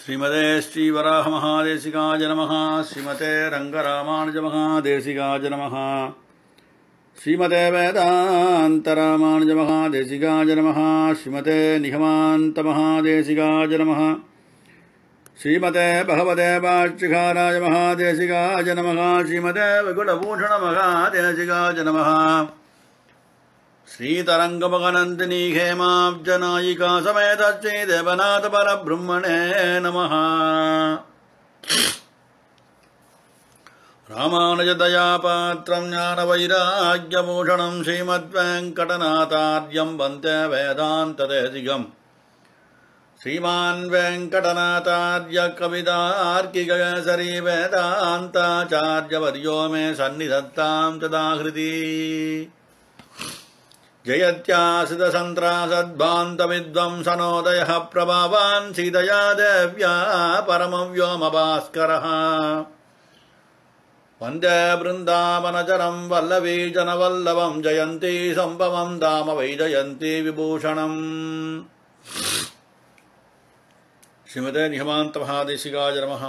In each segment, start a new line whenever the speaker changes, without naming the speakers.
श्रीमते श्रीवराहमहादेशिकाय नमः श्रीमते रङ्गरामानुजमहादेशिकाय नमः श्रीमते वेदान्तरामानुजमहादेशिकाय नमः श्रीमते निगमान्तमहादेशिकाय नमः श्रीमते भगवते वार्षिकाराय महादेशिकाय नमः श्रीमते विकुलभूषणमहादेशिकाय नमः श्रीतरङ्गमगनन्दिनी हेमाब्जनायिका समेत श्रीदेवनाथ परब्रह्मणे नमः रामानुजदयापात्रं ज्ञानवैराग्यभूषणं श्रीमद्वेङ्कटनाथार्यं वन्दे वेदान्तदेशिकम् श्रीमान् वेङ्कटनाथार्य कवितार्किकसरी वेदान्ताचार्यवर्यो मे सन्निधत्तां तदाहृति जयत्यासितसन्त्रासद्भान्तविद्वंसनोदयः प्रभावान् सीतया देव्या परमव्योमभास्करः वन्दे बृन्दावनचरं वल्लवीजनवल्लभं जयन्ती सम्भवं दाम वै जयन्ती विभूषणम् ஸ்ரீமதே நிகமாந்த மகாதேசிகாய நமः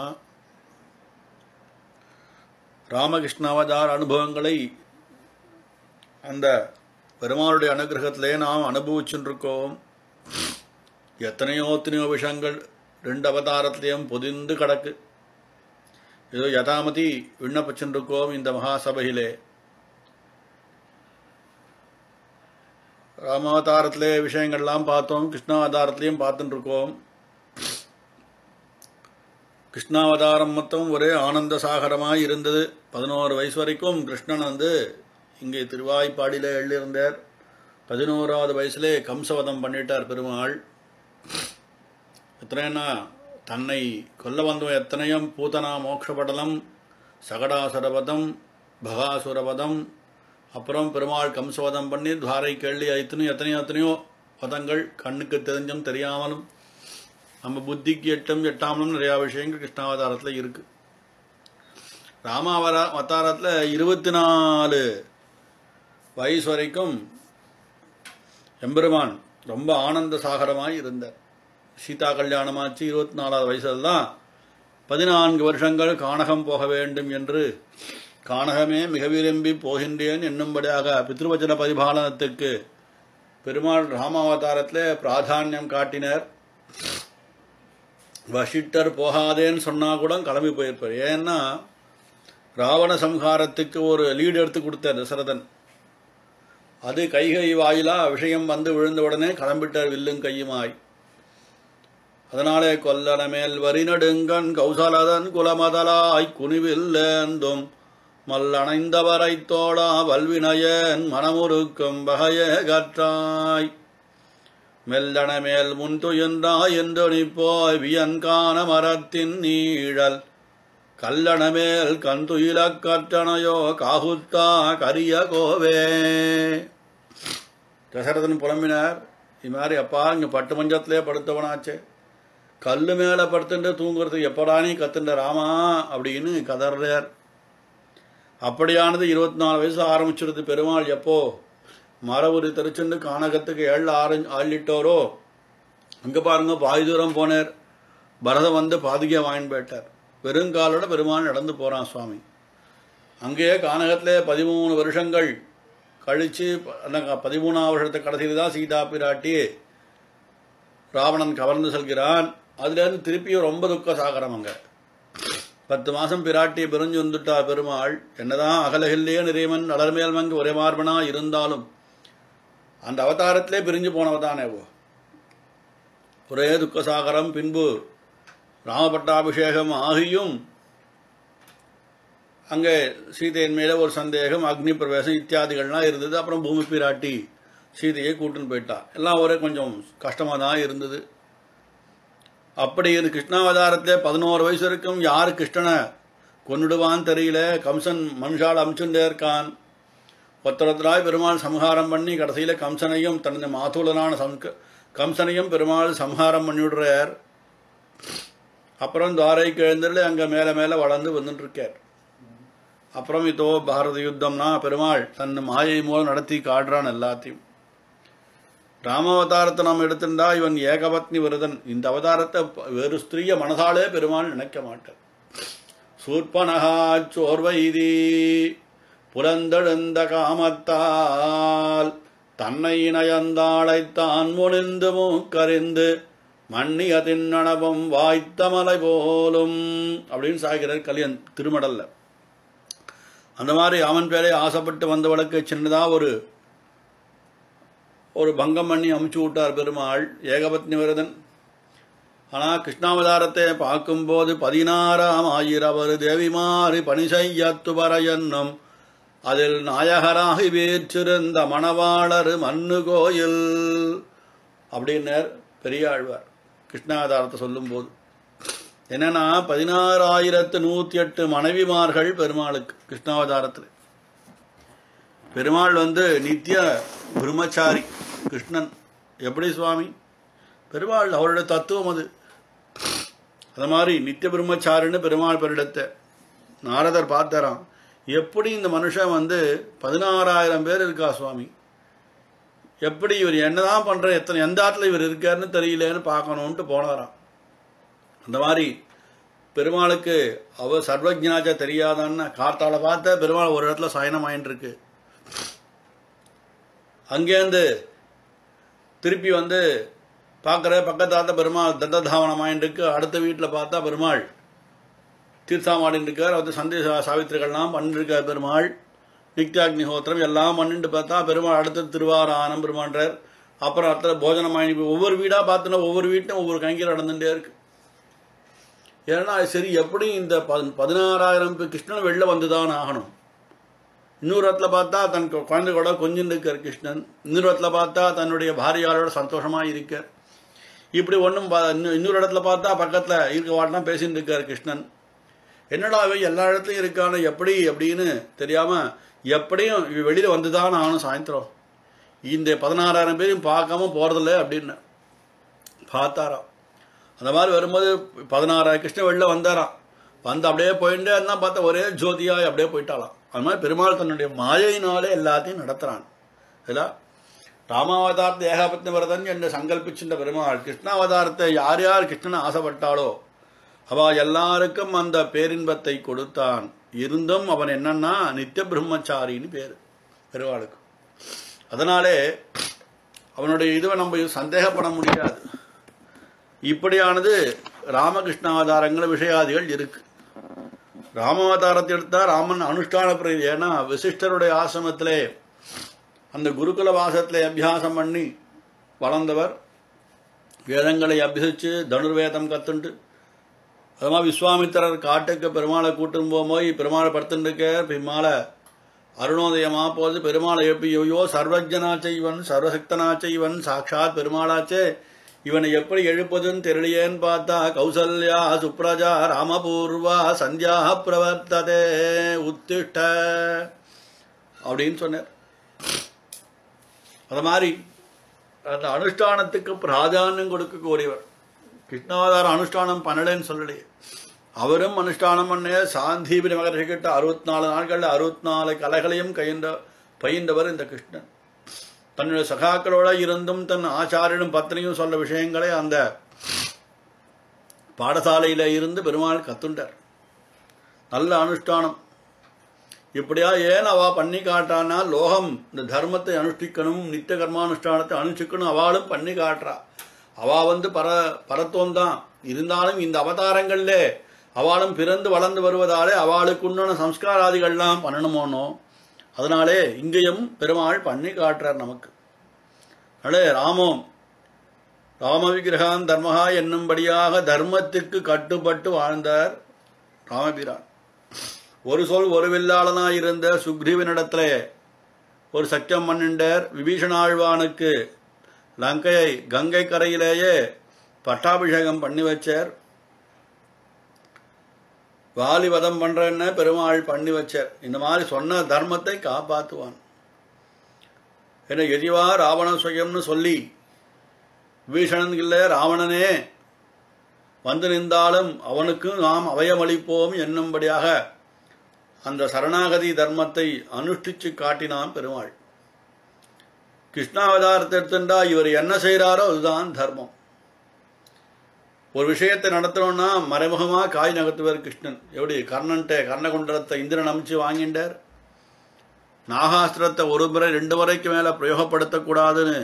ராமகிருஷ்ண அவதார அனுபவங்களை அந்த பெருமாளுடைய அனுகிரகத்திலே நாம் அனுபவிச்சுருக்கோம் எத்தனையோ எத்தனையோ விஷயங்கள் ரெண்டு அவதாரத்திலையும் பொதிந்து கிடக்கு ஏதோ யதாமதி விண்ணப்பிச்சுருக்கோம் இந்த மகாசபையிலே ராமாவதாரத்திலே விஷயங்கள்லாம் பார்த்தோம் கிருஷ்ணாவதாரத்திலையும் பார்த்துட்டு இருக்கோம் கிருஷ்ணாவதாரம் மொத்தம் ஒரே ஆனந்த சாகரமாய் இருந்தது பதினோரு வயசு வரைக்கும் கிருஷ்ணன் வந்து இங்கே திருவாய்ப்பாடியில் எழுதியிருந்தார் பதினோராவது வயசுலே கம்சவதம் பண்ணிட்டார் பெருமாள் எத்தனைனா தன்னை கொல்ல வந்தவன் எத்தனையும் பூதனா மோட்சபடலம் சகடாசுரவதம் பகாசுரவதம் அப்புறம் பெருமாள் கம்சவதம் பண்ணி துவாரை கேள்வி ஐத்தனையும் எத்தனையோ எத்தனையோ பதங்கள் கண்ணுக்கு தெரிஞ்சும் தெரியாமலும் நம்ம புத்திக்கு எட்டும் எட்டாமலும் நிறையா விஷயங்கள் கிருஷ்ணாவதாரத்தில் இருக்கு ராமாவர அவதாரத்தில் இருபத்தி நாலு வயசு வரைக்கும் எம்பெருமான் ரொம்ப ஆனந்த சாகரமாய் இருந்தார் சீதா கல்யாணமாச்சு இருபத்தி நாலாவது வயசில் தான் பதினான்கு வருஷங்கள் கானகம் போக வேண்டும் என்று கானகமே மிக விரும்பி போகின்றேன் என்னும்படியாக பித்ருவச்சன பரிபாலனத்துக்கு பெருமாள் ராமாவதாரத்தில் பிராதானியம் காட்டினர் வசிட்டர் போகாதேன்னு சொன்னா கூட கிளம்பி போயிருப்பார் ஏன்னா ராவண சம்ஹாரத்துக்கு ஒரு லீடு எடுத்து கொடுத்தார் தசரதன் அது கைகை வாயிலா விஷயம் வந்து விழுந்த உடனே கிளம்பிட்டார் வில்லும் கையுமாய் அதனாலே கொல்லன மேல் வரி நடுங்கன் கௌசலதன் குலமதலாய் குனிவில்லேந்தும் மல்லணைந்தவரை தோடா வல்வினயன் மனமுருக்கும் வகையே கற்றாய் மெல்லன மேல் முன் துயன்றாய் என்று போய் வியன்கான மரத்தின் நீழல் கல்லண மேல் கண் துயிலக் கற்றனையோ காகுத்தா கரிய கோவே தசரதன் புலம்பினார் இது மாதிரி அப்பா இங்கே பட்டு மஞ்சத்திலே படுத்தவனாச்சே கல்லு மேலே படுத்துட்டு தூங்குறதுக்கு எப்படா நீ கத்துண்ட ராமா அப்படின்னு கதறார் அப்படியானது இருபத்தி நாலு வயசு ஆரம்பிச்சிருது பெருமாள் எப்போ மரபுரி தெரிச்சுண்டு கானகத்துக்கு ஏழு ஆறு ஆளிட்டோரோ அங்கே பாருங்க பாதி தூரம் போனார் பரதம் வந்து பாதுகையை வாங்கிட்டு போயிட்டார் வெறுங்காலோட பெருமாள் நடந்து போகிறான் சுவாமி அங்கேயே கானகத்திலே பதிமூணு வருஷங்கள் கழித்து அந்த பதிமூணாம் வருஷத்தை கடைசியில் தான் சீதா பிராட்டி ராவணன் கவர்ந்து செல்கிறான் அதுலேருந்து திருப்பியும் ரொம்ப துக்க சாகரம் அங்கே பத்து மாதம் பிராட்டி பிரிஞ்சு வந்துட்டா பெருமாள் என்னதான் அகலகில்லையே நிறைவன் அலர்மேல் மங்கு ஒரே மார்பனா இருந்தாலும் அந்த அவதாரத்திலே பிரிஞ்சு போனவதானே ஒரே துக்கசாகரம் பின்பு ராமபட்டாபிஷேகம் ஆகியும் அங்கே சீதையின் மேலே ஒரு சந்தேகம் அக்னி பிரவேசம் இத்தியாதிகள்லாம் இருந்தது அப்புறம் பூமி பிராட்டி சீதையை கூட்டுன்னு போயிட்டா எல்லாம் ஒரே கொஞ்சம் கஷ்டமாக தான் இருந்தது அப்படி இது கிருஷ்ணாவதாரத்திலே பதினோரு வயசு வரைக்கும் யார் கிருஷ்ணனை கொன்னுடுவான்னு தெரியல கம்சன் மனுஷால் அமிச்சுட்டே இருக்கான் ஒத்தரத்தராய் பெருமாள் சம்ஹாரம் பண்ணி கடைசியில் கம்சனையும் தனது மாதூலனான சம்க கம்சனையும் பெருமாள் சம்ஹாரம் பண்ணிவிடுறார் அப்புறம் துவாரைக்கு எழுந்துள்ள அங்கே மேலே மேலே வளர்ந்து வந்துட்டு இருக்கார் அப்புறம் இதோ பாரத யுத்தம்னா பெருமாள் தன் மாயை மூலம் நடத்தி காடுறான் எல்லாத்தையும் ராமாவதாரத்தை நாம் எடுத்திருந்தா இவன் ஏகபத்னி விரதன் இந்த அவதாரத்தை வேறு ஸ்திரீய மனசாலே பெருமாள் நினைக்க மாட்டார் சூர்பனகா சோர்வைதி புலந்தெழுந்த காமத்தால் தன்னை நயந்தாளைத்தான் முனிந்து மூக்கறிந்து மன்னிய தின்னணவம் வாய்த்த மலை போலும் அப்படின்னு சாகிறார் கல்யாண் திருமடல்ல அந்த மாதிரி அவன் பேரை ஆசைப்பட்டு வந்தவளுக்கு சின்னதா ஒரு ஒரு பங்கம் பண்ணி அமுச்சு விட்டார் பெருமாள் ஏகபத்னி விரதன் ஆனால் கிருஷ்ணாவதாரத்தை பார்க்கும்போது பதினாறாம் ஆயிரவர் தேவிமாறு பணி செய்யத்து என்னும் அதில் நாயகராகி வேற்றிருந்த மணவாளர் மண்ணு கோயில் அப்படின்னர் பெரியாழ்வார் கிருஷ்ணாவதாரத்தை சொல்லும்போது என்னன்னா பதினாறாயிரத்து நூற்றி எட்டு மனைவிமார்கள் பெருமாளுக்கு கிருஷ்ணாவதாரத்தில் பெருமாள் வந்து நித்திய பிரம்மச்சாரி கிருஷ்ணன் எப்படி சுவாமி பெருமாள் அவருடைய தத்துவம் அது அது மாதிரி நித்திய பிரம்மச்சாரின்னு பெருமாள் பெருடத்தை நாரதர் பார்த்தாராம் எப்படி இந்த மனுஷன் வந்து பதினாறாயிரம் பேர் இருக்கா சுவாமி எப்படி இவர் என்னதான் பண்ற எத்தனை எந்த ஆட்டில் இவர் இருக்காருன்னு தெரியலேன்னு பார்க்கணுன்ட்டு போனாராம் அந்த மாதிரி பெருமாளுக்கு அவ சர்வஜனாச்சா தெரியாதான்னு காத்தால பார்த்த பெருமாள் ஒரு இடத்துல சயனம் ஆயின்னு இருக்கு அங்கேருந்து திருப்பி வந்து பார்க்குற பக்கத்தாத்த பெருமாள் தத்ததாவனம் ஆயின்னு இருக்கு அடுத்த வீட்டில் பார்த்தா பெருமாள் தீர்த்தாமாடின்னு இருக்கார் வந்து சந்தை சாவித்திரிகள்லாம் பண்ணிருக்கார் பெருமாள் நித்யாக்னிஹோத்திரம் எல்லாம் பண்ணிட்டு பார்த்தா பெருமாள் அடுத்தது திருவாரானம் பெருமான்றார் அப்புறம் அடுத்த போஜனம் ஆகி ஒவ்வொரு வீடாக பார்த்தோன்னா ஒவ்வொரு வீட்டும் ஒவ்வொரு கங்கிரம் நடந்துட்டே இருக்கு ஏன்னா சரி எப்படி இந்த பதினாறாயிரம் பேர் கிருஷ்ணன் வெளில வந்துதான் ஆகணும் இன்னொரு இடத்துல பார்த்தா தன் குழந்தை கூட கொஞ்சம் இருக்கார் கிருஷ்ணன் இன்னொரு இடத்துல பார்த்தா தன்னுடைய பாரியாரோட சந்தோஷமாக இருக்கார் இப்படி ஒன்றும் இன்னொரு இடத்துல பார்த்தா பக்கத்தில் இருக்க வாட்டினா பேசிட்டு இருக்கார் கிருஷ்ணன் என்னடா இவன் எல்லா இடத்துலையும் இருக்கானு எப்படி அப்படின்னு தெரியாமல் எப்படியும் வெளியில் வந்து தான் ஆகணும் சாயந்தரம் இந்த பதினாறாயிரம் பேரையும் பார்க்காம போகிறதில்ல அப்படின்னு பார்த்தாராம் அந்த மாதிரி வரும்போது பதினாறாயிரம் கிருஷ்ணன் வெளில வந்தாராம் வந்து அப்படியே போயிட்டே இருந்தால் பார்த்தா ஒரே ஜோதியாய் அப்படியே போயிட்டாலாம் அது மாதிரி பெருமாள் தன்னுடைய மாயையினாலே எல்லாத்தையும் நடத்துகிறான் இல்லை ராமாவதாரத்தை ஏகாபத்தின விரதன் என்று சங்கல்பிச்சுட்ட பெருமாள் கிருஷ்ணாவதாரத்தை யார் யார் கிருஷ்ணன் ஆசைப்பட்டாளோ அவ எல்லாருக்கும் அந்த பேரின்பத்தை கொடுத்தான் இருந்தும் அவன் என்னன்னா நித்திய பிரம்மச்சாரின்னு பேர் பெருவாளுக்கு அதனாலே அவனுடைய இதுவை நம்ம சந்தேகப்பட முடியாது இப்படியானது ராமகிருஷ்ணாவதாரங்கள் விஷயாதிகள் இருக்கு ராமாவதாரத்தை எடுத்தா ராமன் அனுஷ்டான பிரிவு ஏன்னா விசிஷ்டருடைய ஆசிரமத்திலே அந்த குருகுல வாசத்திலே அபியாசம் பண்ணி வளர்ந்தவர் வேதங்களை அபியசிச்சு தனுர்வேதம் கத்துண்டு அது மாதிரி விஸ்வாமித்திரர் காட்டுக்கு பெருமாளை கூட்டும் போகும்போது பெருமாளை படுத்துட்டுருக்க பின்னால அருணோதயமா போது பெருமாளை எப்படி ஐயோ சர்வஜனாச்சே இவன் சர்வசக்தனாச்சே இவன் சாட்சாத் பெருமாளாச்சே இவனை எப்படி எழுப்பதுன்னு தெரியலையேன்னு பார்த்தா கௌசல்யா சுப்ரஜா ராமபூர்வா சந்தியா பிரவர்த்ததே உத்திஷ்ட அப்படின்னு சொன்னார் அது மாதிரி அந்த அனுஷ்டானத்துக்கு பிராதானியம் கொடுக்கக்கூடியவர் கிருஷ்ணாவதார அனுஷ்டானம் பண்ணலன்னு சொல்லலையே அவரும் அனுஷ்டானம் பண்ண சாந்தீபிரி மகர்ஷிக்கிட்ட அறுபத்தி நாலு நாட்களில் அறுபத்தி நாலு கலைகளையும் கையின்ற பயின்றவர் இந்த கிருஷ்ணன் தன்னுடைய சகாக்களோட இருந்தும் தன் ஆச்சாரியனும் பத்னியும் சொல்ல விஷயங்களை அந்த பாடசாலையில் இருந்து பெருமாள் கத்துண்டார் நல்ல அனுஷ்டானம் இப்படியா ஏன் அவ பண்ணி காட்டானா லோகம் இந்த தர்மத்தை அனுஷ்டிக்கணும் நித்திய கர்மானுஷ்டானத்தை அனுஷ்டிக்கணும் அவளும் பண்ணி காட்டுறா அவ வந்து பர பரத்துவம் தான் இருந்தாலும் இந்த அவதாரங்கள்ல அவளும் பிறந்து வளர்ந்து வருவதாலே அவளுக்கு உண்டான சம்ஸ்காராதிகள்லாம் பண்ணணுமோனோ அதனாலே இங்கேயும் பெருமாள் பண்ணி காட்டுறார் நமக்கு அதே ராமம் ராம விக்கிரகான் தர்மஹா என்னும்படியாக தர்மத்துக்கு கட்டுப்பட்டு வாழ்ந்தார் ராமபிரான் ஒரு சொல் ஒரு வில்லாளனாய் இருந்த சுக்ரீவனிடத்துல ஒரு சத்தியம் பண்ணிண்டார் விபீஷணாழ்வானுக்கு லங்கையை கங்கை கரையிலேயே பட்டாபிஷேகம் பண்ணி வச்சார் வாலிவதம் பண்றேன்னு பெருமாள் பண்ணி வச்சார் இந்த மாதிரி சொன்ன தர்மத்தை காப்பாற்றுவான் என்ன எதிவா ராவண சுயம்னு சொல்லி விபீஷணன் இல்லை ராவணனே வந்து நின்றாலும் அவனுக்கு நாம் அவயமளிப்போம் என்னும்படியாக அந்த சரணாகதி தர்மத்தை அனுஷ்டிச்சு காட்டினான் பெருமாள் கிருஷ்ணாவதாரத்தை எடுத்துட்டா இவர் என்ன செய்கிறாரோ அதுதான் தர்மம் ஒரு விஷயத்தை நடத்தணும்னா மறைமுகமா காய் நகர்த்துவார் கிருஷ்ணன் எப்படி கர்ணன்ட்ட கர்ணகுண்டலத்தை இந்திரன் அமைச்சு வாங்கிட்டார் நாகாஸ்திரத்தை ஒரு முறை ரெண்டு முறைக்கு மேல பிரயோகப்படுத்தக்கூடாதுன்னு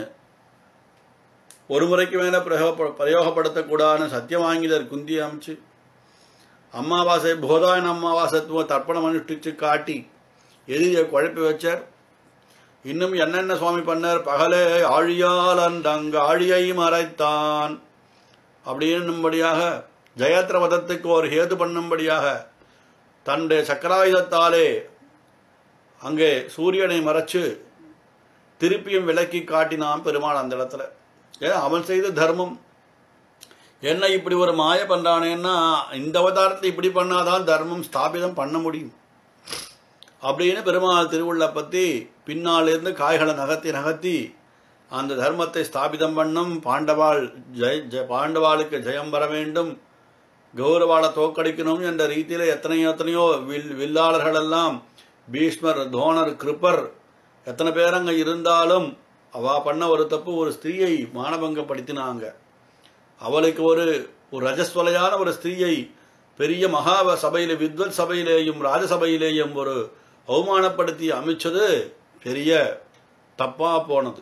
ஒரு முறைக்கு மேல பிரயோக பிரயோகப்படுத்தக்கூடாதுன்னு சத்தியம் வாங்கிதார் குந்தி அமைச்சு அமாவாசை போதாயன அமாவாசத்துவ தர்ப்பணம் அனுஷ்டிச்சு காட்டி எதிரியை குழப்பி வச்சார் இன்னும் என்னென்ன சுவாமி பண்ணார் பகலே ஆழியால் அந்தங்க ஆழியை மறைத்தான் அப்படின்னும்படியாக ஜெயத்ர வதத்துக்கு ஒரு ஹேது பண்ணும்படியாக தன்னுடைய சக்கராயுதத்தாலே அங்கே சூரியனை மறைச்சு திருப்பியும் விலக்கி காட்டினான் பெருமாள் அந்த இடத்துல ஏன் அவன் செய்த தர்மம் என்ன இப்படி ஒரு மாய பண்றானேன்னா இந்த அவதாரத்தை இப்படி பண்ணாதான் தர்மம் ஸ்தாபிதம் பண்ண முடியும் அப்படின்னு பெருமாள் திருவுள்ள பத்தி பின்னாலிருந்து காய்களை நகர்த்தி நகர்த்தி அந்த தர்மத்தை ஸ்தாபிதம் பண்ணும் பாண்டவாள் ஜெய ஜெய பாண்டவாளுக்கு ஜெயம் வர வேண்டும் கௌரவாளை தோக்கடிக்கணும் என்ற ரீதியில் எத்தனையோ எத்தனையோ வில் வில்லாளர்கள் எல்லாம் பீஷ்மர் தோணர் கிருப்பர் எத்தனை பேர் அங்கே இருந்தாலும் அவ பண்ண ஒரு தப்பு ஒரு ஸ்திரீயை மானபங்கப்படுத்தினாங்க அவளுக்கு ஒரு ஒரு ரஜஸ்வலையான ஒரு ஸ்திரீயை பெரிய மகா சபையில வித்வத் சபையிலேயும் ராஜசபையிலேயும் ஒரு அவமானப்படுத்தி அமைச்சது பெரிய தப்பா போனது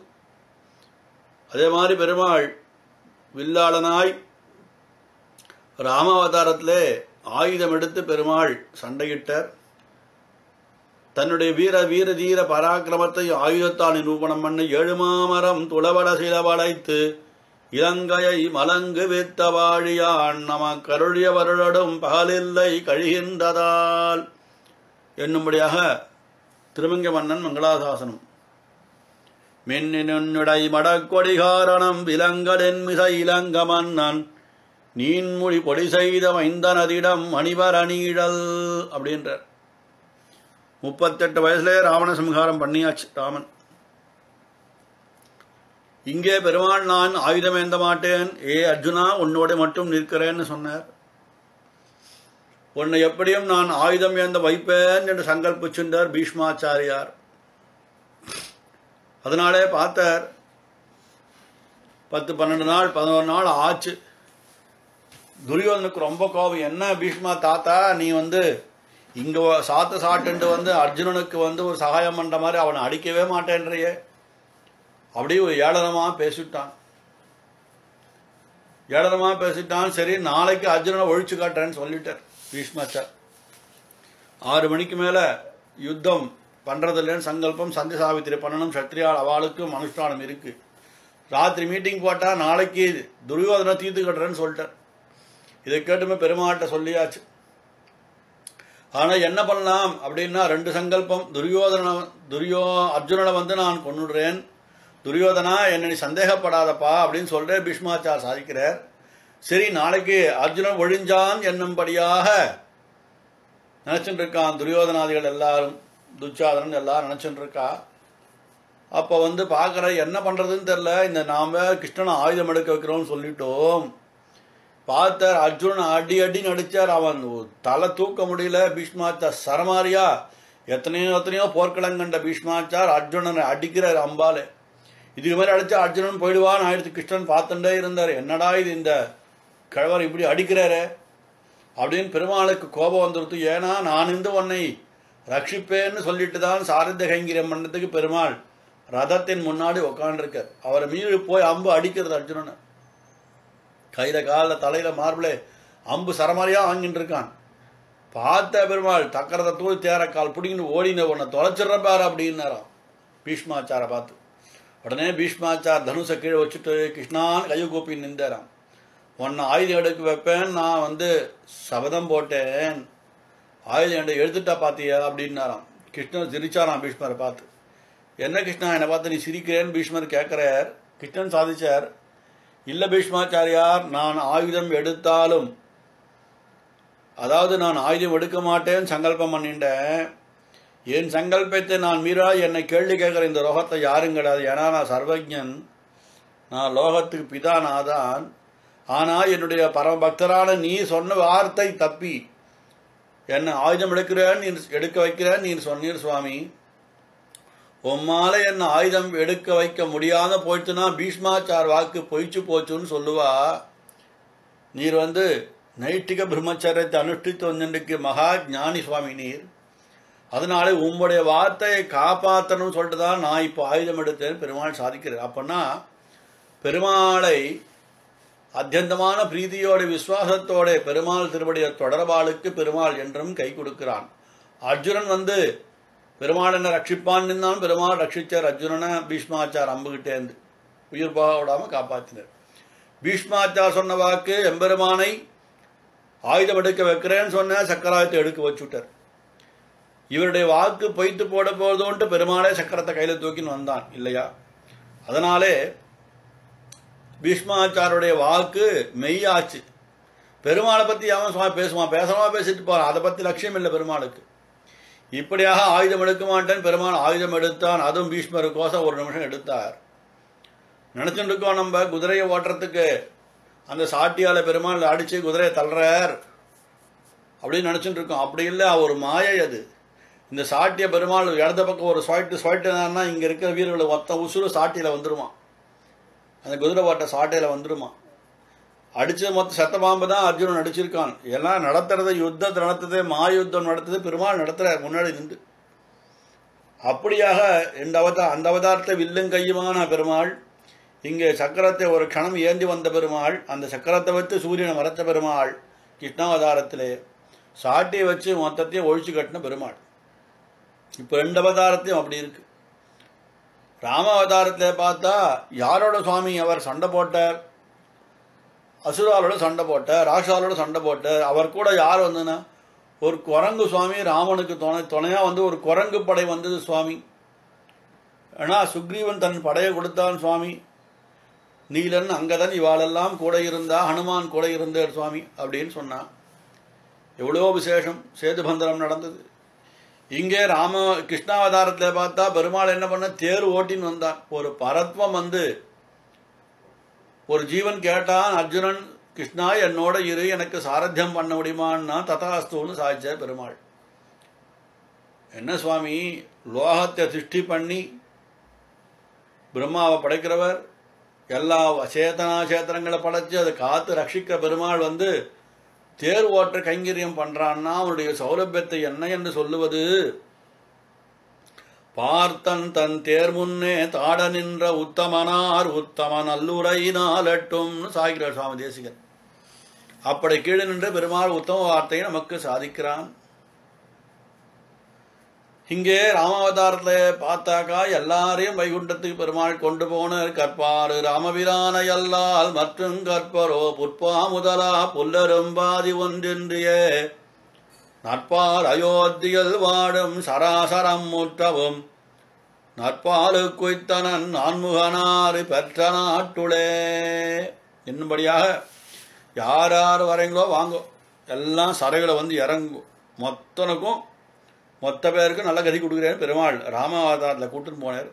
அதே மாதிரி பெருமாள் வில்லாளனாய் ராமாவதாரத்திலே ஆயுதம் எடுத்து பெருமாள் சண்டையிட்டார் தன்னுடைய வீர வீர தீர பராக்கிரமத்தை ஆயுதத்தால் நிரூபணம் பண்ண ஏழுமாமரம் துளவட சிலவளைத்து இலங்கையை மலங்கு வித்த வாழியான் நம கருளிய வருடடும் பகலில்லை கழிகின்றதால் என்னும்படியாக திருமங்க மன்னன் மங்களாசாசனம் மின்னினுடை மடக்கொடிகாரணம் விலங்கலின் மிசை இலங்க மன்னன் நீன்மொழி பொடி செய்த மைந்தனதிடம் மணிவரணீழல் அப்படின்றார் முப்பத்தெட்டு வயசுல ராவண சம்ஹாரம் பண்ணியாச்சு ராமன் இங்கே பெருமாள் நான் ஆயுதம் ஏந்த மாட்டேன் ஏ அர்ஜுனா உன்னோட மட்டும் நிற்கிறேன்னு சொன்னார் உன்னை எப்படியும் நான் ஆயுதம் ஏந்த வைப்பேன் என்று சங்கல்பிச்சுட்டார் பீஷ்மாச்சாரியார் அதனாலே பார்த்தார் பத்து பன்னெண்டு நாள் பதினோரு நாள் ஆச்சு துரியோதனுக்கு ரொம்ப கோபம் என்ன பீஷ்மா தாத்தா நீ வந்து இங்க சாத்த சாட்டுன்ட்டு வந்து அர்ஜுனனுக்கு வந்து ஒரு சகாயம் பண்ற மாதிரி அவனை அடிக்கவே மாட்டேன்றியே அப்படியே ஒரு ஏளனமா பேசிட்டான் ஏளனமா பேசிட்டான் சரி நாளைக்கு அர்ஜுனனை ஒழிச்சு காட்டுறேன்னு சொல்லிட்டார் பீஷ்மாச்சார் ஆறு மணிக்கு மேல யுத்தம் பண்றதில்லைன்னு சங்கல்பம் சந்தி சாவித்திரி பண்ணணும் சத்ரியால் அவளுக்கும் அனுஷ்டானம் இருக்கு ராத்திரி மீட்டிங் போட்டா நாளைக்கு துரியோதனை தீர்த்து கட்டுறேன்னு சொல்லிட்டார் இதை கேட்டுமே பெருமாட்ட சொல்லியாச்சு ஆனா என்ன பண்ணலாம் அப்படின்னா ரெண்டு சங்கல்பம் துரியோதன துரியோ அர்ஜுனனை வந்து நான் கொண்டுடுறேன் துரியோதனா என்ன நீ சந்தேகப்படாதப்பா அப்படின்னு சொல்ற பீஷ்மாச்சார் சாதிக்கிறார் சரி நாளைக்கு அர்ஜுனன் ஒழிஞ்சான் என்னும்படியாக நினைச்சுட்டு இருக்கான் துரியோதனாதிகள் எல்லாரும் துச்சாதனன் எல்லாரும் நினைச்சுட்டு இருக்கா அப்ப வந்து பாக்குற என்ன பண்றதுன்னு தெரியல இந்த நாம கிருஷ்ணனை ஆயுதம் எடுக்க வைக்கிறோம்னு சொல்லிட்டோம் பார்த்தார் அர்ஜுனன் அடி அடி நடிச்சார் அவன் தலை தூக்க முடியல பீஷ்மாச்சார் சரமாரியா எத்தனையோ எத்தனையோ போர்க்களங்கண்ட பீஷ்மாச்சார் அர்ஜுனனை அடிக்கிறார் அம்பாலே இதுக்கு மாதிரி அடிச்சா அர்ஜுனன் போயிடுவான் ஆயிடுத்து கிருஷ்ணன் பார்த்துட்டே இருந்தார் என்னடா இது இந்த கிழவர் இப்படி அடிக்கிறாரே அப்படின்னு பெருமாளுக்கு கோபம் வந்துருத்து ஏன்னா நான் இந்த உன்னை ரட்சிப்பேன்னு சொல்லிட்டு தான் சாரத கைங்கிரம் பண்ணதுக்கு பெருமாள் ரதத்தின் முன்னாடி உக்காண்டிருக்கார் அவரை மீறி போய் அம்பு அடிக்கிறது அர்ஜுனனை கையில காலில் தலையில மார்பிளே அம்பு சரமாரியா வாங்கிட்டு இருக்கான் பார்த்த பெருமாள் தக்கரத்தை தூள் தேரக்கால் பிடிங்கிட்டு ஓடின உன்னை தொலைச்சிடுற பாரு அப்படின்னாராம் பீஷ்மாச்சாரை பார்த்து உடனே பீஷ்மாச்சார் தனுசை கீழே வச்சுட்டு கிருஷ்ணான்னு கையை கூப்பி நின்றாராம் உன்னை ஆயுதம் எடுக்க வைப்பேன் நான் வந்து சபதம் போட்டேன் ஆயுதம் எடுத்து எடுத்துட்டா பாத்தியா அப்படின்னாராம் கிருஷ்ணன் சிரிச்சாராம் பீஷ்மரை பார்த்து என்ன கிருஷ்ணா என்னை பார்த்து நீ சிரிக்கிறேன்னு பீஷ்மர் கேட்கிறார் கிருஷ்ணன் சாதிச்சார் இல்ல பீஷ்மாச்சாரியார் நான் ஆயுதம் எடுத்தாலும் அதாவது நான் ஆயுதம் எடுக்க மாட்டேன்னு சங்கல்பம் பண்ணிட்டேன் என் சங்கல்பத்தை நான் மீறா என்னை கேள்வி கேட்குற இந்த லோகத்தை யாரும் கிடையாது ஏன்னா நான் சர்வஜன் நான் லோகத்துக்கு பிதா நாதான் ஆனால் என்னுடைய பரமபக்தரான நீ சொன்ன வார்த்தை தப்பி என்னை ஆயுதம் எடுக்கிறேன் நீ எடுக்க வைக்கிறேன் நீ சொன்னீர் சுவாமி உம்மால என்ன ஆயுதம் எடுக்க வைக்க முடியாத போயிடுச்சுன்னா பீஷ்மாச்சார் வாக்கு பொய்ச்சு போச்சுன்னு சொல்லுவா நீர் வந்து நைட்டிக பிரம்மச்சரியத்தை அனுஷ்டித்து வந்திருக்கு மகா ஞானி சுவாமி நீர் அதனால உம்முடைய வார்த்தையை காப்பாற்றணும்னு சொல்லிட்டு தான் நான் இப்போ ஆயுதம் எடுத்தேன் பெருமாள் சாதிக்கிறேன் அப்படின்னா பெருமாளை அத்தியந்தமான பிரீதியோட விசுவாசத்தோட பெருமாள் திருவடிய தொடர்பாளுக்கு பெருமாள் என்றும் கை கொடுக்கிறான் அர்ஜுனன் வந்து பெருமாள் என்ன ரட்சிப்பான் நின்னான் பெருமாள் ரட்சிச்சார் அர்ஜுனனை பீஷ்மாச்சார் அம்புகிட்டேந்து உயிர் போக விடாம காப்பாத்தினார் பீஷ்மாச்சார் சொன்ன வாக்கு எம்பெருமானை ஆயுதம் எடுக்க வைக்கிறேன்னு சொன்ன சக்கராயத்தை எடுக்க வச்சுட்டார் இவருடைய வாக்கு பொய்த்து போட போதும்ட்டு பெருமாளே சக்கரத்தை கையில தூக்கின்னு வந்தான் இல்லையா அதனாலே பீஷ்மாச்சாருடைய வாக்கு மெய்யாச்சு பெருமாளை பத்தி அவன் சும்மா பேசுவான் பேசமா பேசிட்டு போறான் அதை பத்தி லட்சியம் இல்லை பெருமாளுக்கு இப்படியாக ஆயுதம் எடுக்க மாட்டேன் பெருமாள் ஆயுதம் எடுத்தான் அதுவும் பீஷ்மருக்கோசம் ஒரு நிமிஷம் எடுத்தார் நினைச்சுட்டு இருக்கோம் நம்ம குதிரையை ஓட்டுறதுக்கு அந்த சாட்டியால பெருமாள் அடிச்சு குதிரையை தள்ளுறார் அப்படின்னு நினைச்சுட்டு இருக்கோம் அப்படி இல்லை ஒரு மாயை அது இந்த சாட்டிய பெருமாள் இடது பக்கம் ஒரு ஸ்வாய்ட்டு ஸ்வாய்ட்டுனா இங்க இருக்கிற வீரர்கள் மொத்த உசுறு சாட்டியில வந்துருமா அந்த குதிரை ஓட்ட சாட்டையில வந்துருமா அடிச்ச மொத்த சத்த பாம்பு தான் அர்ஜுனன் அடிச்சிருக்கான் எல்லாம் நடத்துறது யுத்தத்தை நடத்துறது மாயுத்தம் நடத்துறது பெருமாள் நடத்துற முன்னாடி நின்று அப்படியாக இந்த அவதார அந்த அவதாரத்தை வில்லும் கையுமான பெருமாள் இங்கே சக்கரத்தை ஒரு க்ஷணம் ஏந்தி வந்த பெருமாள் அந்த சக்கரத்தை வச்சு சூரியனை மறைச்ச பெருமாள் கிருஷ்ணாவதாரத்திலே சாட்டியை வச்சு மொத்தத்தையும் ஒழிச்சு கட்டின பெருமாள் இப்போ ரெண்டு அவதாரத்தையும் அப்படி இருக்கு ராம அவதாரத்தில் பார்த்தா யாரோட சுவாமி அவர் சண்டை போட்டார் அசுராலோட சண்டை போட்டார் ராஷாலோட சண்டை போட்டார் அவர் கூட யார் வந்ததுன்னா ஒரு குரங்கு சுவாமி ராமனுக்கு துணை துணையா வந்து ஒரு குரங்கு படை வந்தது சுவாமி ஏன்னா சுக்ரீவன் தன் படையை கொடுத்தான் சுவாமி நீலன் அங்கதன் இவாளெல்லாம் கூட இருந்தா ஹனுமான் கூட இருந்தார் சுவாமி அப்படின்னு சொன்னான் எவ்வளோ விசேஷம் சேதுபந்தனம் நடந்தது இங்கே ராம கிருஷ்ணாவதாரத்தில் பார்த்தா பெருமாள் என்ன பண்ண தேர் ஓட்டின்னு வந்தான் ஒரு பரத்வம் வந்து ஒரு ஜீவன் கேட்டான் அர்ஜுனன் கிருஷ்ணா என்னோட இரு எனக்கு சாரத்தியம் பண்ண முடியுமான்னா ததாஸ்துன்னு சாதிச்ச பெருமாள் என்ன சுவாமி லோகத்தை சிருஷ்டி பண்ணி பிரம்மாவை படைக்கிறவர் எல்லா சேத்தனா சேத்திரங்களை படைச்சு அதை காத்து ரட்சிக்க பெருமாள் வந்து தேர் ஓட்ட கைங்கரியம் பண்றான்னா அவனுடைய சௌலபியத்தை என்ன என்று சொல்லுவது பார்த்தன் தன் தேர் முன்னே தாட நின்ற உத்தமனார் உத்தமன் அல்லுரை நாளட்டும்னு சாகிறார் சுவாமி தேசிகன் அப்படி கீழே நின்று பெருமாள் உத்தம வார்த்தையை நமக்கு சாதிக்கிறான் இங்கே ராமாவதாரத்தில் பார்த்தாக்கா எல்லாரையும் வைகுண்டத்துக்கு பெருமாள் கொண்டு போனார் கற்பாரு ராமபிரான எல்லால் மற்றும் கற்பரோ புட்பா முதலா புல்லரும்பாதி ஒன்றென்றியே நற்பால் அயோத்தியில் வாடும் சராசரம் முற்றவும் நற்பாலு குய்த்தனன் நான்முகனாறு பெற்ற நாட்டுளே என்னும்படியாக யார் யார் வரீங்களோ வாங்கோ எல்லாம் சரைகளை வந்து இறங்கும் மொத்தனுக்கும் மொத்த பேருக்கு நல்ல கதி கொடுக்குறேன் பெருமாள் ராமாவதாரத்தில் கூட்டுன்னு போனார்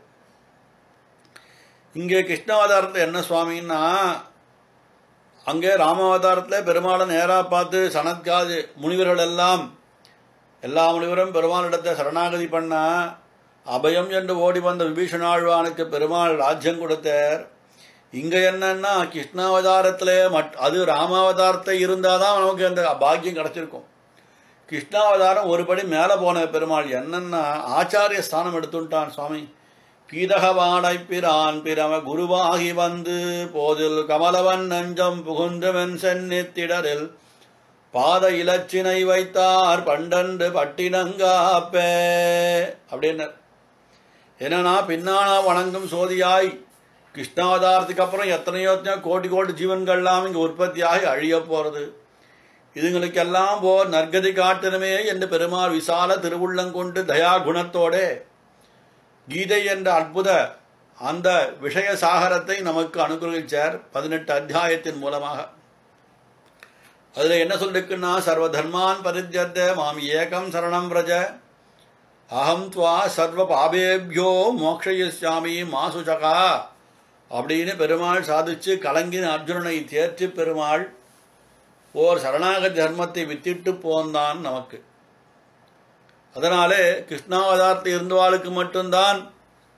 இங்கே கிருஷ்ணாவதாரத்தில் என்ன சுவாமின்னா அங்கே ராமாவதாரத்தில் பெருமாளை நேராக பார்த்து சனத்காது முனிவர்கள் எல்லாம் எல்லா முனிவரும் பெருமாளிடத்தை சரணாகதி பண்ண அபயம் என்று ஓடி வந்த விபீஷணாழ்வானுக்கு பெருமாள் ராஜ்யம் கொடுத்தார் இங்கே என்னன்னா கிருஷ்ணாவதாரத்தில் மட் அது ராமாவதாரத்தை இருந்தால் தான் நமக்கு அந்த பாக்கியம் கிடச்சிருக்கும் கிருஷ்ணாவதாரம் ஒருபடி மேலே போன பெருமாள் என்னன்னா ஆச்சாரிய ஸ்தானம் எடுத்துட்டான் சுவாமி பீதகவாடை பிரான் பிரம குருவாகி வந்து போதில் கமலவன் நஞ்சம் புகுந்துவன் சென்னித்திடரில் பாத இலச்சினை வைத்தார் பண்டன்று பட்டினங்காப்பே அப்படின்னார் என்னன்னா பின்னானா வணங்கும் சோதியாய் கிருஷ்ணாவதாரத்துக்கு அப்புறம் எத்தனையோ எத்தனையோ கோடி கோடி ஜீவன்கள்லாம் இங்கே உற்பத்தியாகி அழிய போகிறது இதுங்களுக்கெல்லாம் போ நற்கதி காட்டணுமே என்று பெருமாள் விசால திருவுள்ளங்கொண்டு தயா குணத்தோட கீதை என்ற அற்புத அந்த விஷய சாகரத்தை நமக்கு அனுகிரகிச்சார் பதினெட்டு அத்தியாயத்தின் மூலமாக அதுல என்ன சொல்லிருக்குன்னா சர்வ தர்மான் பரித்தியத்த மாம் ஏகம் சரணம் பிரஜ அகம் துவா சர்வ பாபேபியோ மோக்ஷயிஷ்யாமி மாசுச்சகா அப்படின்னு பெருமாள் சாதிச்சு கலங்கின அர்ஜுனனை தேர்ச்சி பெருமாள் ஓர் சரணாக தர்மத்தை வித்திட்டு போந்தான் நமக்கு அதனாலே கிருஷ்ணாவதாரத்தை இருந்தவாளுக்கு மட்டும்தான்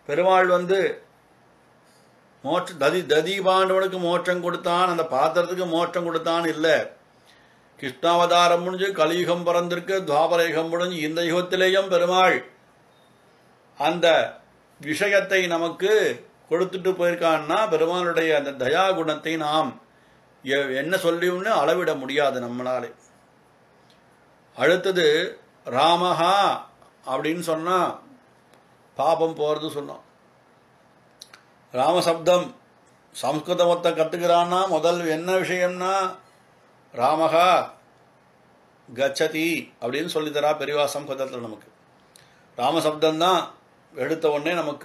பெருமாள் வந்து மோட்ச ததி ததி பாண்டவனுக்கு மோட்சம் கொடுத்தான் அந்த பாத்திரத்துக்கு மோட்சம் கொடுத்தான் இல்லை கிருஷ்ணாவதாரம் முடிஞ்சு கலியுகம் பிறந்திருக்கு துவாபரயுகம் முடிஞ்சு இந்த யுகத்திலேயும் பெருமாள் அந்த விஷயத்தை நமக்கு கொடுத்துட்டு போயிருக்கான்னா பெருமாளுடைய அந்த தயா குணத்தை நாம் எ- என்ன சொல்லியும்னு அளவிட முடியாது நம்மளாலே அடுத்தது ராமஹா அப்படின்னு சொன்னா பாபம் போறது சொன்னோம் ராமசப்தம் சம்ஸ்கிருதம் ஒருத்தன் கத்துக்கிறான்னா முதல் என்ன விஷயம்னா ராமகா கச்சதி அப்படின்னு சொல்லித்தரா பெரியவா சம்ஸ்கிருதத்தில் நமக்கு ராமசப்தம் தான் எடுத்த உடனே நமக்கு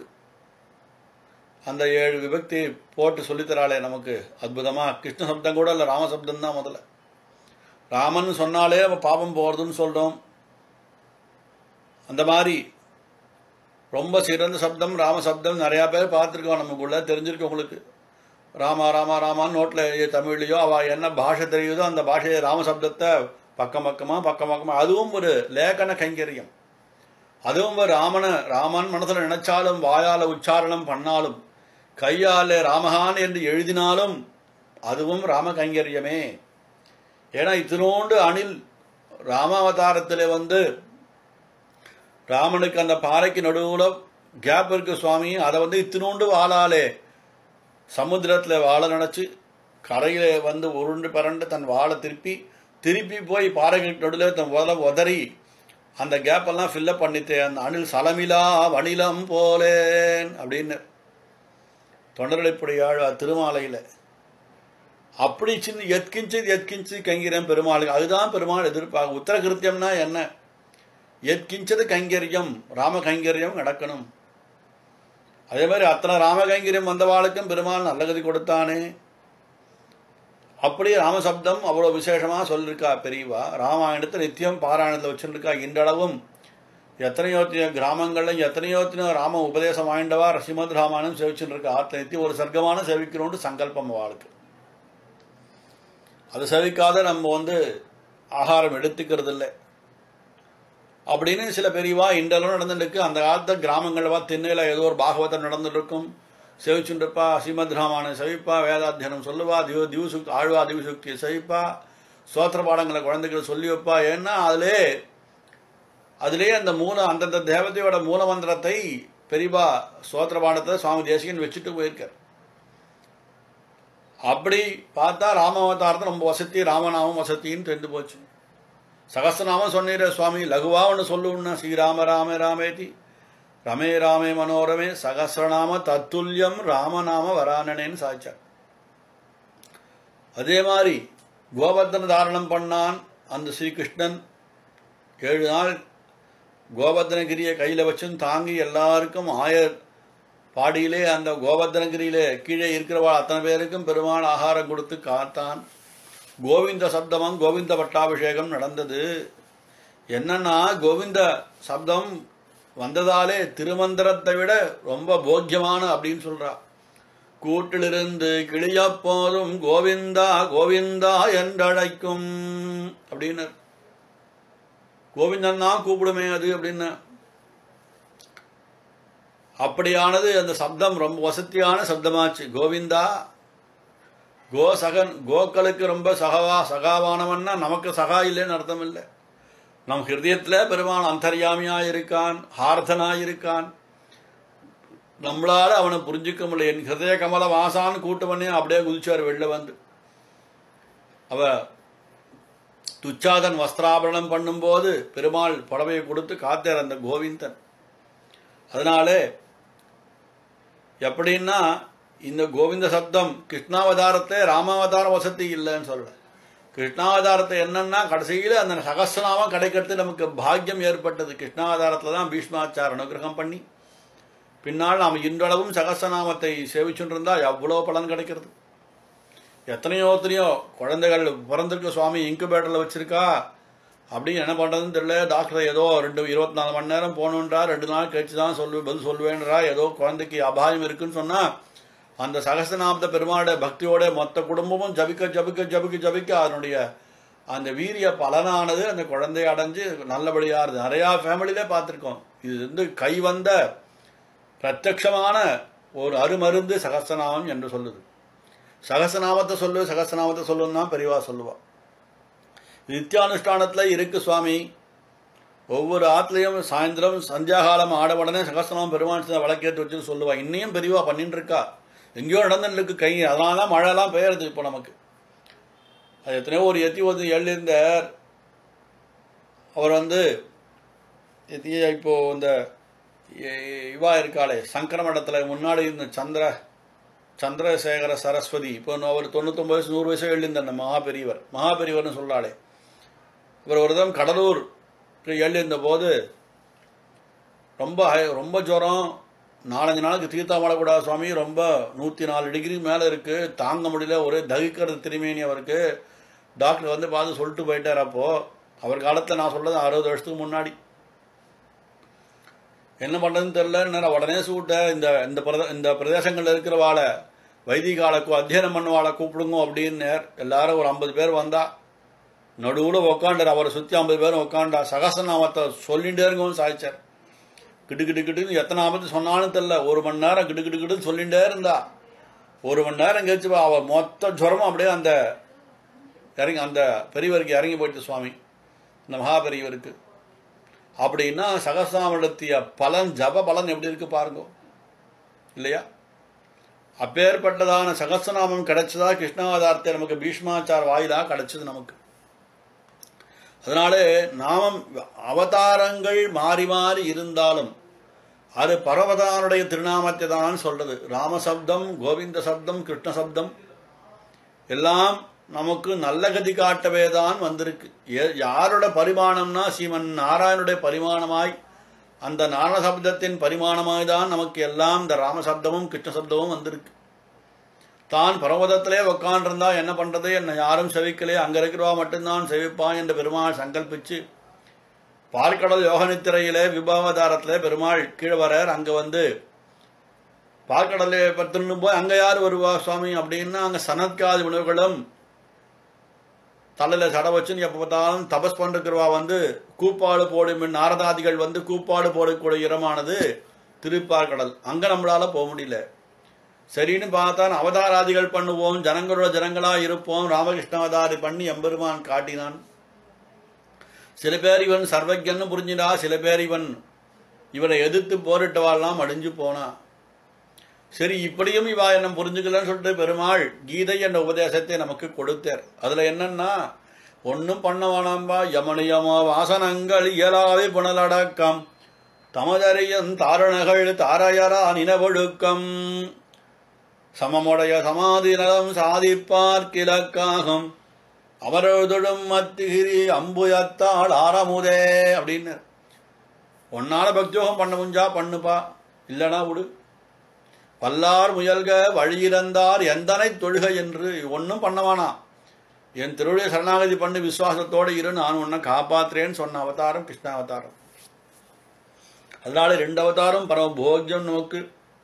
அந்த ஏழு விபக்தி போட்டு சொல்லித்தராளே நமக்கு அற்புதமா கிருஷ்ண சப்தம் கூட இல்லை ராமசப்தம் தான் முதல்ல ராமன் சொன்னாலே அவ பாபம் போகிறதுன்னு சொல்றோம் அந்த மாதிரி ரொம்ப சிறந்த சப்தம் ராம சப்தம் நிறையா பேர் பார்த்துருக்கோம் நமக்குள்ள தெரிஞ்சிருக்கு உங்களுக்கு ராமா ராமா ராமான்னு நோட்டில் தமிழ்லையோ அவள் என்ன பாஷை தெரியுதோ அந்த பாஷையை ராம சப்தத்தை பக்கம் பக்கமாக பக்கம் பக்கமாக அதுவும் ஒரு லேகன கைங்கரியம் அதுவும் ஒரு ராமனை ராமன் மனசில் நினைச்சாலும் வாயால உச்சாரணம் பண்ணாலும் கையாலே ராமகான் என்று எழுதினாலும் அதுவும் ராம கைங்கரியமே ஏன்னா இத்தினோண்டு அணில் ராமாவதாரத்தில் வந்து ராமனுக்கு அந்த பாறைக்கு நடுவில் கேப் இருக்கு சுவாமி அதை வந்து இத்தினோண்டு வாளாலே சமுத்திரத்தில் வாழை நினச்சி கரையில் வந்து உருண்டு பரண்டு தன் வாழை திருப்பி திருப்பி போய் பாறைக்கு நடுவில் தன் உதல உதறி அந்த கேப்பெல்லாம் ஃபில்லப் பண்ணிட்டு அந்த அணில் சலமிலா வணிலம் போலேன் அப்படின்னு தொண்டரடைப்புடைய ஆழ் திருமாலையில் அப்படி சின்ன எத்கிஞ்சு எத்கிஞ்சு கைங்கரியம் பெருமாளுக்கு அதுதான் பெருமாள் எதிர்ப்பாங்க உத்தர கிருத்தியம்னா என்ன எத்கிஞ்சது கைங்கரியம் ராம கைங்கரியம் நடக்கணும் அதே மாதிரி அத்தனை ராம கைங்கரியம் வந்தவாளுக்கும் பெருமாள் நல்ல கதி கொடுத்தானே அப்படியே ராமசப்தம் அவ்வளோ விசேஷமாக சொல்லியிருக்கா பெரியவா ராமாயணத்தை நித்தியம் பாராயணத்தில் வச்சுருக்கா இன்றளவும் எத்தனையோ எத்தனையோ கிராமங்களில் எத்தனையோ எத்தனையோ ராம உபதேசம் வாய்ந்தவா ஸ்ரீமத் ராமாயணம் சேவிச்சுட்டு இருக்கா ஆத்த நித்தியம் ஒரு சர்க்கமான சேவிக்கணும்னு சங்கல்பம் அவளுக்கு அது சேவிக்காத நம்ம வந்து ஆகாரம் எடுத்துக்கிறது இல்லை அப்படின்னு சில பெரியவா இன்றளவும் நடந்துருக்கு அந்த காலத்து கிராமங்கள்வா திண்ணையில் ஏதோ ஒரு பாகவதம் நடந்துட்டு இருக்கும் சேவிச்சுருப்பா ஸ்ரீமத் ராமாயணம் செவிப்பா வேதாத்தியனம் சொல்லுவா திவ திவசுக்தி ஆழ்வா திவசுக்தியை செவிப்பா சோத்திர பாடங்களை குழந்தைகள் சொல்லி வைப்பா ஏன்னா அதிலே அதிலே அந்த மூல அந்தந்த தேவதையோட மூல மந்திரத்தை பெரியவா சோத்திர பாடத்தை சுவாமி தேசிகன் வச்சுட்டு போயிருக்கார் அப்படி பார்த்தா ராமாவதாரத்தை ரொம்ப வசதி ராமநாமம் வசத்தின்னு தெரிந்து போச்சு சகஸ்ரநாமம் சொன்னீரே சுவாமி லகுவா ஒன்று சொல்லுன்னா ஸ்ரீராம ராம ராமேதி ரமே ராமே மனோரமே சகசிரநாம தத்துல்யம் ராமநாம வரானனேன்னு சாய்ச்சார் அதே மாதிரி கோவர்தன தாரணம் பண்ணான் அந்த ஸ்ரீகிருஷ்ணன் ஏழு நாள் கோவர்தனகிரியை கையில் வச்சும் தாங்கி எல்லாருக்கும் ஆயர் பாடியிலே அந்த கோவர்தனகிரியிலே கீழே இருக்கிறவா அத்தனை பேருக்கும் பெருமாள் ஆகாரம் கொடுத்து காத்தான் கோவிந்த சப்தமும் கோவிந்த பட்டாபிஷேகம் நடந்தது என்னன்னா கோவிந்த சப்தம் வந்ததாலே திருமந்திரத்தை விட ரொம்ப போக்கியமான அப்படின்னு சொல்றா கூட்டிலிருந்து கிளிய போதும் கோவிந்தா கோவிந்தா என்றழைக்கும் அப்படின்னு கோவிந்தன் தான் கூப்பிடுமே அது அப்படின்னு அப்படியானது அந்த சப்தம் ரொம்ப வசதியான சப்தமாச்சு கோவிந்தா கோ சகன் கோக்களுக்கு ரொம்ப சகவா சகாவானவன்னா நமக்கு சகா இல்லைன்னு அர்த்தம் இல்லை நம் ஹிருதயத்தில் பெருமான் அந்தர்யாமியாக இருக்கான் ஹார்தனாக இருக்கான் நம்மளால அவனை புரிஞ்சுக்க முடியல என் ஹிருதய கமல வாசான்னு கூட்டவனே அப்படியே குதிச்சார் வெளில வந்து அவ துச்சாதன் வஸ்திராபரணம் பண்ணும்போது பெருமாள் புடவையை கொடுத்து காத்தார் அந்த கோவிந்தன் அதனாலே எப்படின்னா இந்த கோவிந்த சப்தம் கிருஷ்ணாவதாரத்தை ராமாவதார வசதி இல்லைன்னு சொல்ல கிருஷ்ணாவதாரத்தை என்னன்னா கடைசியில் அந்த சகசிரநாமம் கிடைக்கிறது நமக்கு பாக்கியம் ஏற்பட்டது கிருஷ்ணாவதாரத்தில் தான் பீஷ்மாச்சார் அனுகிரகம் பண்ணி பின்னால் நாம் இன்றளவும் சகசிரநாமத்தை சேவிச்சுட்டு இருந்தால் எவ்வளோ பலன் கிடைக்கிறது எத்தனையோ எத்தனையோ குழந்தைகள் பிறந்திருக்க சுவாமி இன்குபேட்டரில் வச்சிருக்கா அப்படின்னு என்ன பண்ணுறதுன்னு தெரியல டாக்டர் ஏதோ ரெண்டு இருபத்தி நாலு மணி நேரம் போகணுன்றா ரெண்டு நாள் கழிச்சு தான் சொல்லு பதில் சொல்லுவேன்றா ஏதோ குழந்தைக்கு அபாயம் இருக்குன்னு சொன்னால் அந்த சகசநாமத பெருமாளோட பக்தியோட மொத்த குடும்பமும் ஜபிக்க ஜபிக்க ஜபிக்க ஜபிக்க அதனுடைய அந்த வீரிய பலனானது அந்த குழந்தைய அடைஞ்சு நல்லபடியாக இருது நிறையா ஃபேமிலியிலே பார்த்துருக்கோம் இது வந்து கை வந்த பிரத்யக்ஷமான ஒரு அருமருந்து சகஸ்ரநாமம் என்று சொல்லுது சகசநாமத்தை சொல்லு சகசநாமத்தை சொல்லுன்னு தான் பெரியவா சொல்லுவா நித்தியானுஷ்டானத்தில் இருக்கு சுவாமி ஒவ்வொரு ஆத்துலையும் சாயந்தரம் சந்தியாகாலம் ஆட உடனே சகஸ்ரநாமம் பெருமான் விளக்கேற்றி வச்சுன்னு சொல்லுவா இன்னையும் பெரியவா பண்ணிட்டு இருக்கா எங்கேயோ நடந்துன்னு இருக்கு கை அதனால தான் மழைலாம் பெய்யறது இப்போ நமக்கு அது எத்தனையோ ஒரு எத்தி வந்து எழுந்தார் அவர் வந்து எத்தி இப்போ இந்த இ- இவா இருக்காளே சங்கர மடத்தில் முன்னாடி இருந்த சந்திர சந்திரசேகர சரஸ்வதி இப்போ அவர் தொண்ணூத்தொம்பது வயசு நூறு வயசு எழுந்தார் அந்த மகா பெரியவர் மகா பெரியவர்னு சொல்றாளே இவர் ஒரு தம் கடலூர் எழுந்த போது ரொம்ப ஹை- ரொம்ப ஜுரம் நாலஞ்சு நாளுக்கு தீர்த்தம் வாழக்கூடாது சுவாமி ரொம்ப நூற்றி நாலு டிகிரி மேலே இருக்குது தாங்க முடியல ஒரே தகிக்கிறது திருமேனி அவருக்கு டாக்டர் வந்து பார்த்து சொல்லிட்டு போயிட்டார் அப்போது அவர் காலத்தில் நான் சொல்றது அறுபது வருஷத்துக்கு முன்னாடி என்ன பண்ணுறதுன்னு தெரில நான் உடனே சூட்ட இந்த இந்த பிரத இந்த பிரதேசங்களில் இருக்கிறவாளை வைதிகாலை கூ- அத்தியனம் பண்ணுவாளை கூப்பிடுங்க அப்படின்னு எல்லாரும் ஒரு ஐம்பது பேர் வந்தா நடுவில் உக்காண்டார் அவரை சுற்றி ஐம்பது பேரும் உக்காண்டா சகசநாமத்தை சொல்லிகிட்டே இருக்கவும் சாய்ச்சார் கிட்டு கிட்டு கிட்டுன்னு எத்தனை ஆபத்து சொன்னாலும் தெரில ஒரு மணி நேரம் கிட்டு கிட்டு கிட்டுன்னு சொல்லிகிட்டே இருந்தா ஒரு மணி நேரம் கழிச்சு பா, அவ மொத்த ஜுரமும் அப்படியே அந்த இறங்கி அந்த பெரியவருக்கு இறங்கி போயிட்டு சுவாமி இந்த மகா பெரியவருக்கு அப்படின்னா சகசாமடத்திய பலன் ஜப பலன் எப்படி இருக்கு பாருங்க இல்லையா அப்பேற்பட்டதான சகசநாமம் கிடைச்சதா கிருஷ்ணாவதாரத்தை நமக்கு பீஷ்மாச்சார் வாயிலா கிடைச்சது நமக்கு அதனாலே நாமம் அவதாரங்கள் மாறி மாறி இருந்தாலும் அது பரவதானுடைய திருநாமத்தை தான் சொல்றது ராமசப்தம் கோவிந்த சப்தம் கிருஷ்ண சப்தம் எல்லாம் நமக்கு நல்ல கதி காட்டவே தான் வந்திருக்கு ஏ- யாரோட பரிமாணம்னா ஸ்ரீமன் நாராயணுடைய பரிமாணமாய் அந்த நாரண சப்தத்தின் பரிமாணமாய் தான் நமக்கு எல்லாம் இந்த ராமசப்தமும் கிருஷ்ண சப்தமும் வந்திருக்கு தான் பரவதத்திலே உக்காண்டிருந்தா என்ன பண்றது என்ன யாரும் செவிக்கலே அங்க இருக்கிறவா மட்டும்தான் செவிப்பான் என்று பெருமாள் சங்கல்பிச்சு பார்க்கடல் யோக நித்திரையிலே விபாவதாரத்திலே பெருமாள் கீழே வரார் அங்க வந்து பார்க்கடலை பத்தின்னு போய் அங்க யார் வருவா சுவாமி அப்படின்னா அங்க சனத்காதி உணவுகளும் தலையில சட வச்சுன்னு எப்ப பார்த்தாலும் தபஸ் பண்ணிருக்கிறவா வந்து கூப்பாடு போடும் நாரதாதிகள் வந்து கூப்பாடு போடக்கூடிய இடமானது திருப்பார்கடல் அங்க நம்மளால போக முடியல சரின்னு பார்த்தான் அவதாராதிகள் பண்ணுவோம் ஜனங்களோட ஜனங்களா இருப்போம் ராமகிருஷ்ண அவதாரி பண்ணி எம்பெருமான் காட்டினான் சில பேர் இவன் சர்வஜன்னு புரிஞ்சிடா சில பேர் இவன் இவனை எதிர்த்து போரிட்டவாள்லாம் அடிஞ்சு போனா சரி இப்படியும் இவா என்ன புரிஞ்சுக்கலன்னு சொல்லிட்டு பெருமாள் கீதை என்ற உபதேசத்தை நமக்கு கொடுத்தார் அதுல என்னன்னா ஒன்றும் பண்ண வேணாம்பா யமனியமோ வாசனங்கள் இயலாவே புனலடக்கம் தமதறியன் தாரணகள் தாரையரா நினவொழுக்கம் சமமுடைய சமாதி நலம் சாதிப்பார் கிழக்காகும் அவரொழுதுடும் மத்திகிரி அம்புயத்தாள் ஆரமுதே அப்படின்னு ஒன்னால பக்தியோகம் பண்ண முடிஞ்சா பண்ணுப்பா இல்லனா விடு பல்லார் முயல்க வழியிறந்தார் எந்தனை தொழுக என்று ஒன்றும் பண்ணவானா என் திருவிழை சரணாகதி பண்ணி விசுவாசத்தோடு இரு நான் உன்னை காப்பாத்துறேன்னு சொன்ன அவதாரம் கிருஷ்ண அவதாரம் அதனால ரெண்டு அவதாரம் பரம போக்கியம் நமக்கு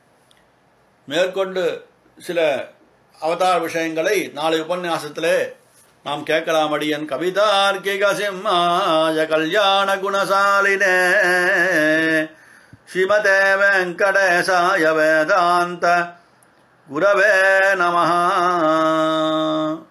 மேற்கொண்டு சில அவதார விஷயங்களை நாளை உபன்யாசத்திலே நாம் கேட்கலாம் அடியன் கவிதார்க்கிக சிம்மாய கல்யாண குணசாலினே ஸ்ரீமதே வெங்கடேசாய வேதாந்த குரவே நமஹ